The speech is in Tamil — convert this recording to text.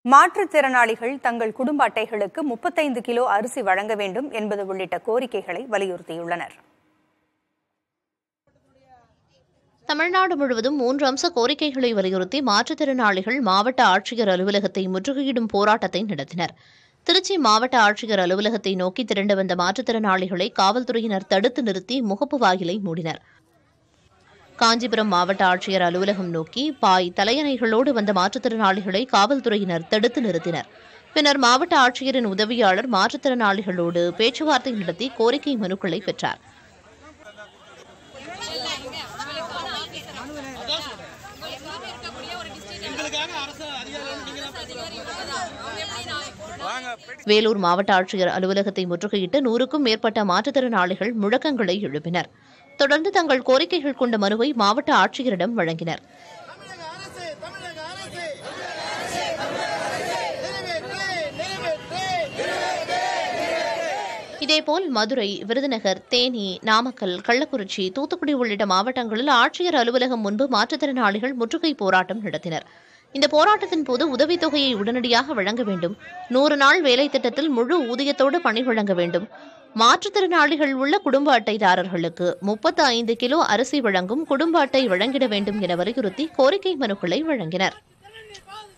மாற்றுத்திறனாளிகள் தங்கள் குடும்ப அட்டைகளுக்கு முப்பத்தைந்து கிலோ அரிசி வழங்க வேண்டும் என்பது உள்ளிட்ட கோரிக்கைகளை வலியுறுத்தியுள்ளனர் தமிழ்நாடு முழுவதும் மூன்று அம்ச கோரிக்கைகளை வலியுறுத்தி மாற்றுத்திறனாளிகள் மாவட்ட ஆட்சியர் அலுவலகத்தை முற்றுகையிடும் போராட்டத்தை நடத்தினர் திருச்சி மாவட்ட ஆட்சியர் அலுவலகத்தை நோக்கி திரண்டு வந்த மாற்றுத்திறனாளிகளை காவல்துறையினர் தடுத்து நிறுத்தி முகப்பு வாயிலை மூடினர் காஞ்சிபுரம் மாவட்ட ஆட்சியர் அலுவலகம் நோக்கி பாய் தலையணைகளோடு வந்த மாற்றுத்திறனாளிகளை காவல்துறையினர் தடுத்து நிறுத்தினர் பின்னர் மாவட்ட ஆட்சியரின் உதவியாளர் மாற்றுத்திறனாளிகளோடு பேச்சுவார்த்தை நடத்தி கோரிக்கை மனுக்களை பெற்றார் வேலூர் மாவட்ட ஆட்சியர் அலுவலகத்தை முற்றுகையிட்டு நூறுக்கும் மேற்பட்ட மாற்றுத்திறனாளிகள் முழக்கங்களை எழுப்பினர் தொடர்ந்து தங்கள் கோரிக்கைகள் கொண்ட மனுவை மாவட்ட ஆட்சியரிடம் வழங்கினர் தமிழக அரசு தமிழக அரசு நிறைவேற்று நிறைவேற்று இதேபோல் மதுரை விருதுநகர் தேனி நாமக்கல் கள்ளக்குறிச்சி தூத்துக்குடி உள்ளிட்ட மாவட்டங்களில் ஆட்சியர் அலுவலகம் முன்பு மாற்றுத்திறனாளிகள் முற்றுகை போராட்டம் நடத்தினர் இந்த போராட்டத்தின் போது உதவித்தொகையை உடனடியாக வழங்க வேண்டும் நூறு நாள் வேலை திட்டத்தில் முழு ஊதியத்தோடு பணி வழங்க வேண்டும் மாற்றுத்திறனாளிகள் உள்ள குடும்ப அட்டைதாரர்களுக்கு முப்பத்து ஐந்து கிலோ அரிசி வழங்கும் குடும்ப அட்டை வழங்கிட வேண்டும் என வலியுறுத்தி கோரிக்கை மனுக்களை வழங்கினர்